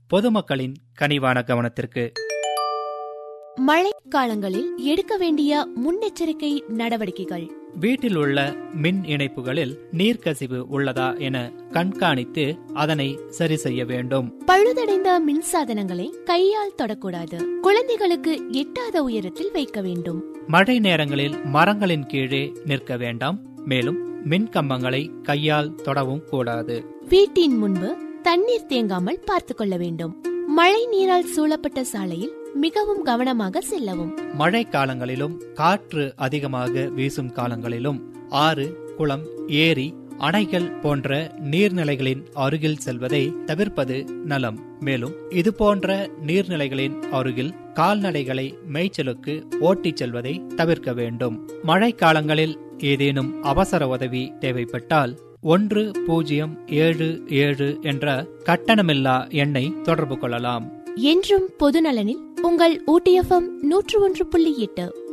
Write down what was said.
பொதுமக்களின் கனிவான கவனத்திற்கு மழை காலங்களில் எடுக்க வேண்டிய முன்னெச்சரிக்கை நடவடிக்கைகள் வீட்டில் உள்ள மின் இணைப்புகளில் நீர்க்கசிவு உள்ளதா என கண்காணித்து அதனை சரி செய்ய வேண்டும் பழுதடைந்த மின்சாதனங்களை கையால் தொடக்கூடாது குழந்தைகளுக்கு எட்டாத உயரத்தில் வைக்க வேண்டும் மழை நேரங்களில் மரங்களின் கீழே நிற்க வேண்டாம் மேலும் மின் கம்பங்களை கையால் தொடவும் கூடாது வீட்டின் முன்பு தண்ணீர் தேங்காமல் பார்த்துக் கொள்ள வேண்டும் மழை நீரால் சூழப்பட்ட சாலையில் மிகவும் கவனமாக செல்லவும் மழை காலங்களிலும் காற்று அதிகமாக வீசும் காலங்களிலும் ஆறு குளம் ஏரி அணைகள் போன்ற நீர்நிலைகளின் அருகில் செல்வதை தவிர்ப்பது நலம் மேலும் இது போன்ற நீர்நிலைகளின் அருகில் கால்நடைகளை மேய்ச்சலுக்கு ஓட்டிச் செல்வதை தவிர்க்க வேண்டும் மழை காலங்களில் ஏதேனும் அவசர உதவி தேவைப்பட்டால் ஒன்று பூஜ்ஜியம் ஏழு ஏழு என்ற கட்டணமில்லா எண்ணை தொடர்பு கொள்ளலாம் என்றும் பொதுநலனில் உங்கள் ஊட்டியஃபம் நூற்று ஒன்று புள்ளி எட்டு